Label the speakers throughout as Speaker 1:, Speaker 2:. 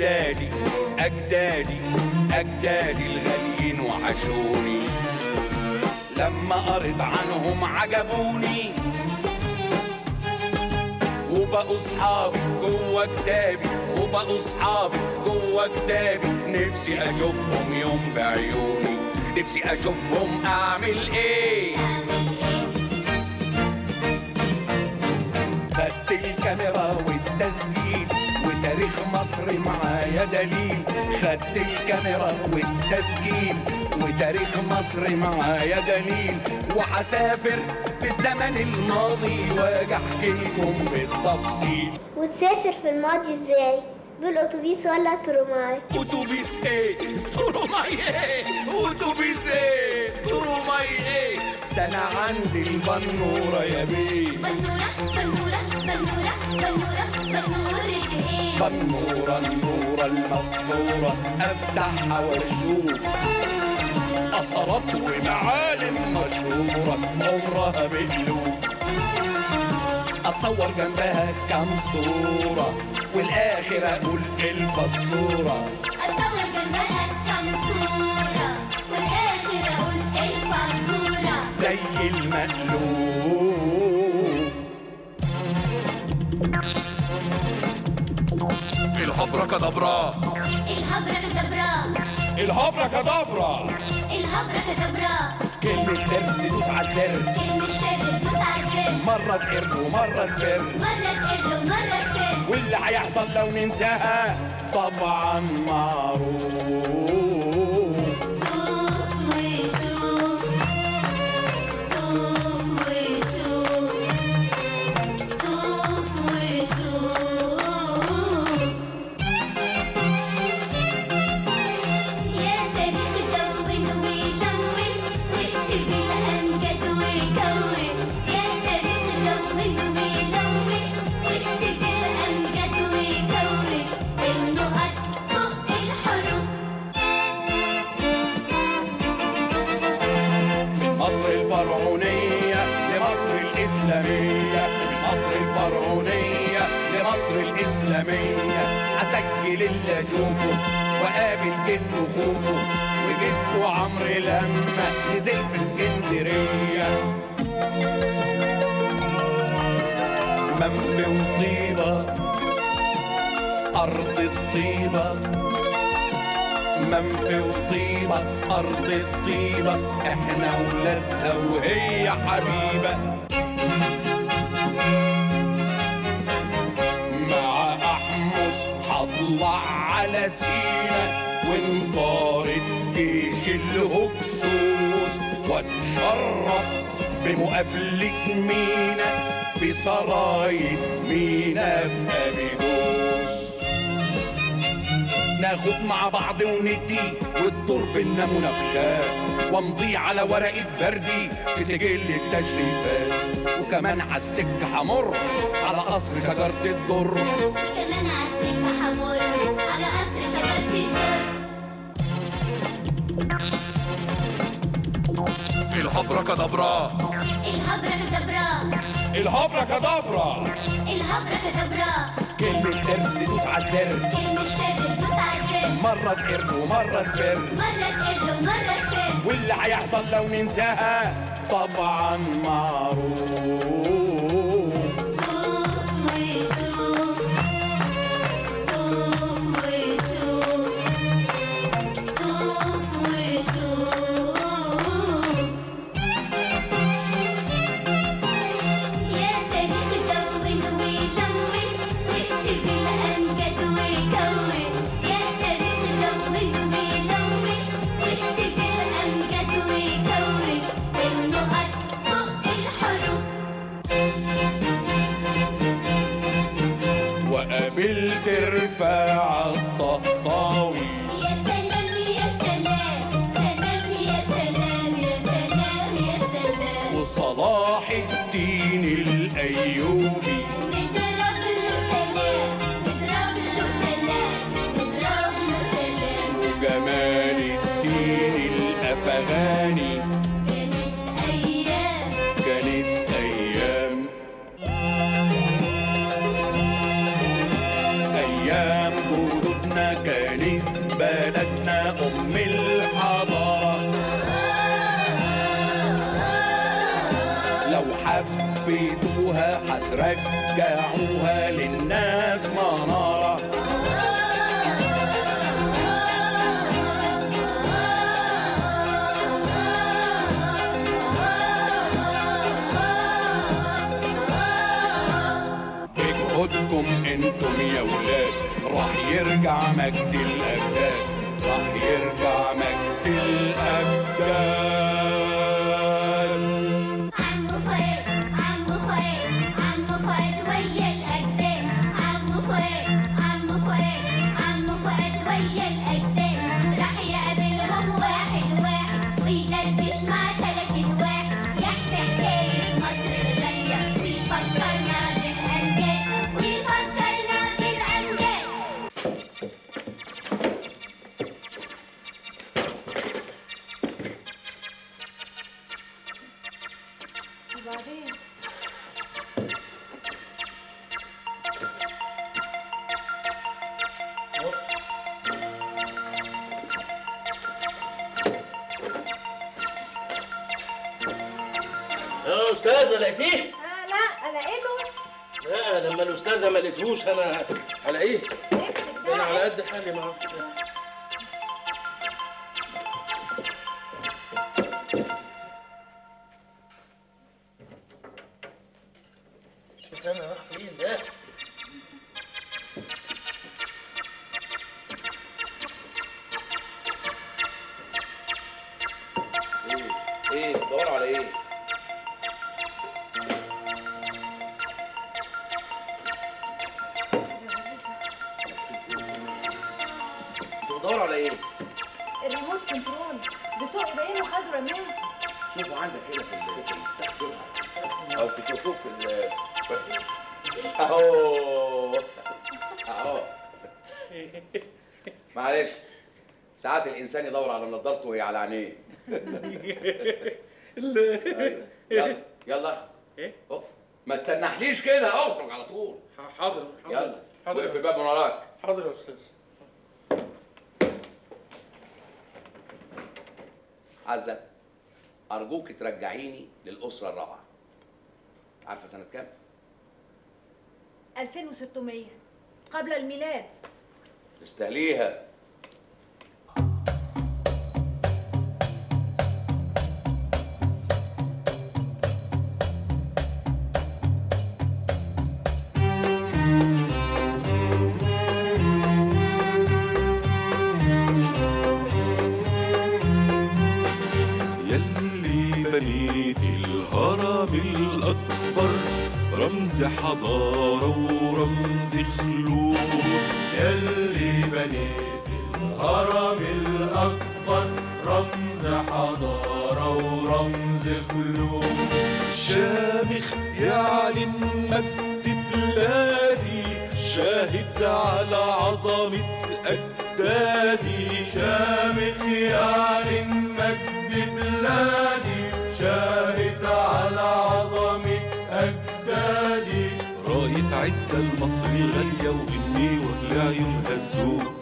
Speaker 1: أجدادي أجدادي أجدادي الغاليين وحشوني لما قريت عنهم عجبوني وبقوا صحابي جوه كتابي وبقوا صحابي جوه كتابي نفسي اشوفهم يوم بعيوني نفسي اشوفهم اعمل ايه خدت الكاميرا والتسجيل وتاريخ مصر معايا دليل خدت الكاميرا والتسجيل وتاريخ مصر معايا دليل وحسافر في الزمن الماضي واجي احكي لكم بالتفصيل
Speaker 2: وتسافر في الماضي ازاي بالاتوبيس ولا ترماي
Speaker 1: اتوبيس ايه تروماي ايه اتوبيس ايه تروماي ايه ده انا عندي البنوره يا بيه
Speaker 3: بنورة بنورة بنورة بنورة بنورة ايه
Speaker 1: بنوره النوره المسطوره افتحها واشوف اثرات ومعالم مشهوره عمرها باللوف اتصور جنبها كام صوره والاخر اقول الفزوره
Speaker 3: اتصور جنبها كم صورة والاخر اقول الفاتورة
Speaker 1: زي المألوف الهبرة كدبرة
Speaker 3: الهبرة كدبرة
Speaker 1: الهبرة كدبرة
Speaker 3: الهبرة كدبرة
Speaker 1: كلمة سر تدوس على الزر
Speaker 3: كلمة سر تدوس على الزر
Speaker 1: مرة تقر ومرة تفر
Speaker 3: مرة تقل ومرة تفر
Speaker 1: واللي هيحصل لو ننساها طبعا معروف
Speaker 3: دوق وشوف دوق وشوف دوق وشوف يا تاريخ دون ولون واكتب الأمجد وكون يا تاريخ دون ولون واكتب الأمجد وكون النقط فوق الحروف
Speaker 1: من مصر الفرعونية لمصر الإسلامية من مصر الفرعونية لمصر الإسلامية أسجل اللي أشوفه وقابل جده خوفه وجده عمرو لما نزل في اسكندرية منفي وطيبة أرض الطيبة منفي وطيبة أرض الطيبة إحنا ولادها وهي حبيبة مع أحمس هطلع على سينا وانطارد جيش الهكسوس واتشرف بمقابلة مينا في سرايا مينا في أبيدوس ناخد مع بعض وندي والدور بينا مناقشات وامضي على ورقة بردي في سجل التشريفات وكمان عالسكة حمر على قصر شجرة الدر
Speaker 3: وكمان عالسكة حمر على قصر شجرة الدر
Speaker 1: الهبرة كدبرة
Speaker 3: الهبرة كدبرة
Speaker 1: الهبرة كدبرة
Speaker 3: الهبرة كدبرة
Speaker 1: كلمة سر تدوس على الزر
Speaker 3: كلمة سر تدوس على الزر
Speaker 1: مرة تقر ومرة تفر
Speaker 3: مرة تقل ومرة تفر
Speaker 1: واللي هيحصل لو ننساها طبعا معروف
Speaker 3: دوق وشوف دوق وشوف دوق وشوف يا تاريخ دون ولون واكتب الأمجد وكون يا تاريخ دون ولون واكتب الأمجد وكون النقط فوق الحروف
Speaker 1: وقابلت رفاعة الطهطاوي
Speaker 3: يا سلام يا سلام سلام يا سلام يا سلام يا سلام
Speaker 1: وصلاح الدين الأيوبي
Speaker 3: نضرب له سلام نضرب له سلام نضرب له سلام
Speaker 1: وجمال الدين الأفغاني
Speaker 3: كانت أيام
Speaker 1: كانت أيام أيام جدودنا حبيتوها هترجعوها للناس منارة بجهودكم انتم يا ولاد راح يرجع مجد الاجداد راح يرجع مجد الاجداد
Speaker 3: عمو فؤاد عمو فؤاد عمو فؤاد ويا الأجداد عمو فؤاد عمو فؤاد عمو فؤاد ويا الأجداد راح يقابلهم واحد واحد ويدردش مع تلاتين واحد يحكي حكاية مصر الغالية ويفكرنا بالأمجاد ويفكرنا بالأمجاد
Speaker 4: وبعدين
Speaker 5: يا استاذه لقيتيه
Speaker 4: آه لا لقيته
Speaker 5: لا لما الاستاذه ما لقيتهوش انا هلاقيه
Speaker 4: اكتب
Speaker 5: انا على
Speaker 4: ده
Speaker 5: قد حالي ما اعرفش استنى راح فين ده
Speaker 1: ايه ايه بتدور على ايه بتدور على ايه
Speaker 4: الريموت كنترول ده سوق باين وخدوا رماه
Speaker 1: شوفوا عندك هنا في ال- في ال- شوفها. او تشوفوه في ال اهو اهو معلش ساعات الانسان يدور على نظارته وهي على عينيه أيوة. يلا يلا
Speaker 5: ايه
Speaker 1: أوف. ما تتنحليش كده اخرج على طول
Speaker 5: حاضر حاضر
Speaker 1: يلا
Speaker 5: حاضر
Speaker 1: وقف الباب من وراك
Speaker 5: حاضر يا استاذ
Speaker 1: عزة أرجوك ترجعيني للأسرة الرابعة عارفة سنة كام؟
Speaker 4: 2600 قبل الميلاد
Speaker 1: تستاهليها
Speaker 6: يلي بنيت الهرم الأكبر رمز حضارة ورمز خلود
Speaker 7: يلي بنيت الهرم الأكبر رمز حضارة ورمز خلود
Speaker 6: شامخ يعلن مجد بلادي شاهد على عظمة أجدادي
Speaker 7: شامخ يعلن مجد بلادي شاهد على عظمة أجدادي
Speaker 6: راية عزة المصري الغالية وإني ولا عيونها الزود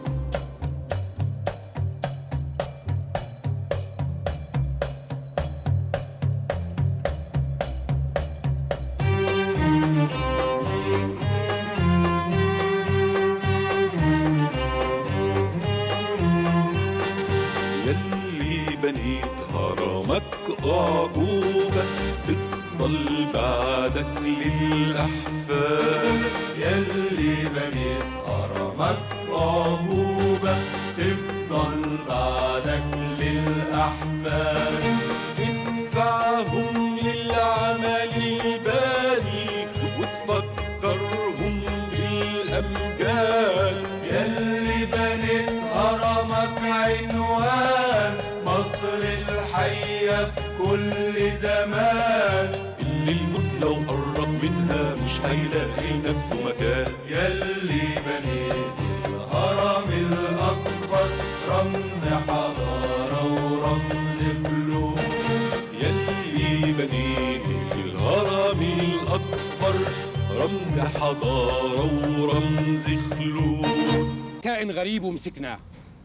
Speaker 6: يلي بنيت هرمك أعجوبة تفضل بعدك للأحفاد
Speaker 7: يلي بنيت هرمك أعجوبة تفضل بعدك للأحفاد
Speaker 6: تدفعهم للعمل الباني وتفكرهم بالأمجاد
Speaker 7: يلي بنيت هرمك عنوان مصر الحية في كل زمان
Speaker 6: اللي الموت لو قرب منها مش هيلاقي لنفسه مكان
Speaker 7: يلي بنيت الهرم الأكبر رمز حضارة ورمز فلوس
Speaker 6: يلي بنيت الهرم الأكبر رمز حضارة ورمز خلود
Speaker 1: كائن غريب ومسكناه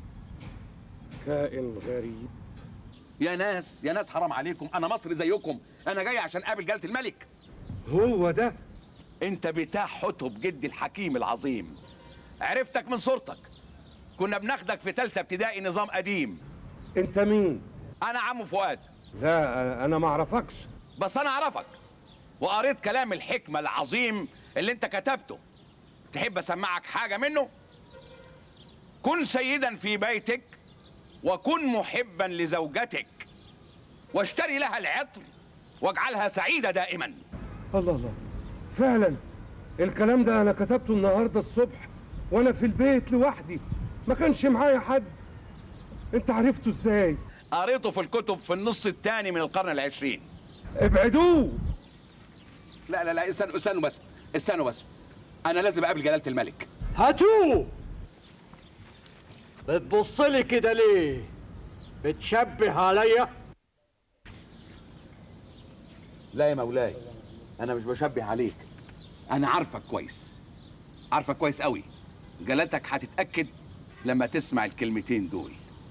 Speaker 8: كائن غريب
Speaker 1: يا ناس يا ناس حرام عليكم انا مصري زيكم انا جاي عشان اقابل جلاله الملك
Speaker 8: هو ده
Speaker 1: انت بتاع حتب جدي الحكيم العظيم عرفتك من صورتك كنا بناخدك في تالتة ابتدائي نظام قديم
Speaker 8: انت مين
Speaker 1: انا عمو فؤاد
Speaker 8: لا انا ما اعرفكش
Speaker 1: بس انا اعرفك وقريت كلام الحكمة العظيم اللي انت كتبته تحب اسمعك حاجة منه كن سيدا في بيتك وكن محبا لزوجتك واشتري لها العطر واجعلها سعيدة دائما
Speaker 8: الله الله فعلا الكلام ده انا كتبته النهارده الصبح وانا في البيت لوحدي ما كانش معايا حد انت عرفته ازاي
Speaker 1: قريته في الكتب في النص الثاني من القرن العشرين
Speaker 8: ابعدوه
Speaker 1: لا لا لا استنوا استنوا بس استنوا بس انا لازم اقابل جلالة الملك
Speaker 9: هاتوه بتبص لي كده ليه بتشبه عليا
Speaker 1: لا يا مولاي انا مش بشبه عليك انا عارفك كويس عارفك كويس قوي جلالتك هتتاكد لما تسمع الكلمتين دول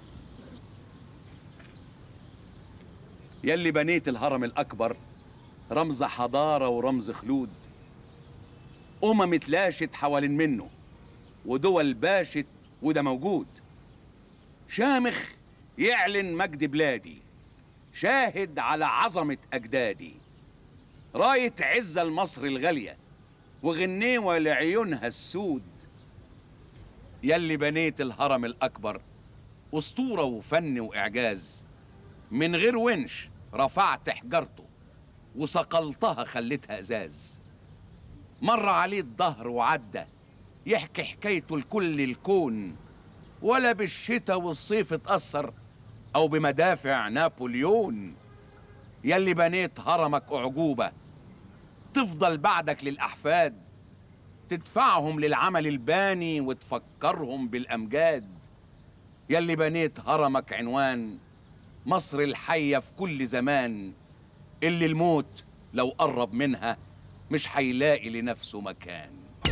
Speaker 1: يلي بنيت الهرم الاكبر رمز حضاره ورمز خلود امم اتلاشت حوالين منه ودول باشت وده موجود شامخ يعلن مجد بلادي شاهد على عظمة أجدادي راية عزة لمصر الغالية وغنيوة لعيونها السود يلي بنيت الهرم الأكبر أسطورة وفن وإعجاز من غير ونش رفعت حجرته وصقلتها خليتها إزاز مر عليه الظهر وعدى يحكي حكايته لكل الكون ولا بالشتاء والصيف اتأثر أو بمدافع نابليون يلي بنيت هرمك أعجوبة تفضل بعدك للأحفاد تدفعهم للعمل الباني وتفكرهم بالأمجاد يلي بنيت هرمك عنوان مصر الحية في كل زمان اللي الموت لو قرب منها مش هيلاقي لنفسه مكان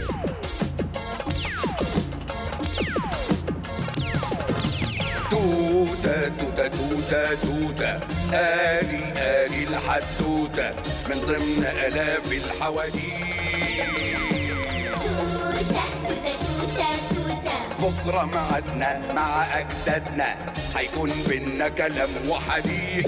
Speaker 1: توتة توتة توتة توتة آلي آلي الحدوتة من ضمن آلاف الحواديت
Speaker 3: توتة توتة توتة توتة
Speaker 1: بكرة معدنا مع أجدادنا هيكون بينا كلام وحديث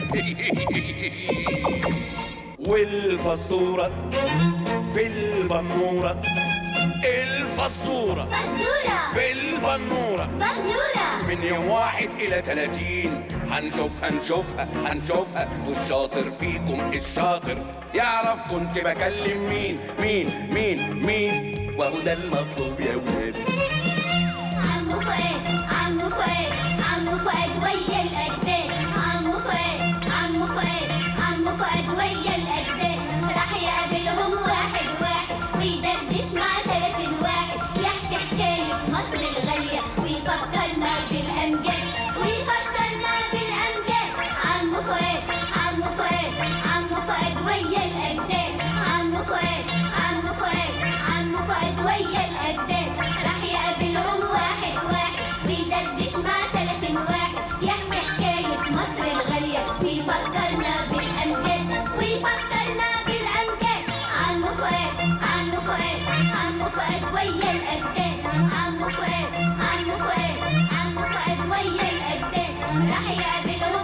Speaker 1: والفصورة في البنورة الفصورة
Speaker 3: بندورة
Speaker 1: في البنورة
Speaker 3: بندورة
Speaker 1: من يوم واحد إلى تلاتين هنشوفها نشوفها هنشوفها والشاطر فيكم الشاطر يعرف كنت بكلم مين مين مين مين وهو ده المطلوب يا ولاد
Speaker 3: عمو فؤاد عمو فؤاد عمو فؤاد ويا الأجداد عمو فؤاد عمو فؤاد عمو فؤاد ويا الأجداد راح يقابلهم واحد واحد ويدردش مع ثلاثين واحد يحكي حكاية مصر الغالية ويفكرنا بالأمجاد ويفكرنا بالأمجاد عمو فؤاد عمو فؤاد عمو فؤاد ويا الأجداد عمو فؤاد عمو فؤاد عمو فؤاد ويا الأجداد راح يقابلهم واحد واحد ويدردش مع ثلاثين واحد يحكي حكاية مصر الغالية ويفكرنا بالأمجاد ويفكرنا بالأمجاد عمو فؤاد عمو فؤاد عمو فؤاد ويا الأجداد عمو فؤاد عمو فؤاد عمو فؤاد ويا الأجداد راح يقابلهم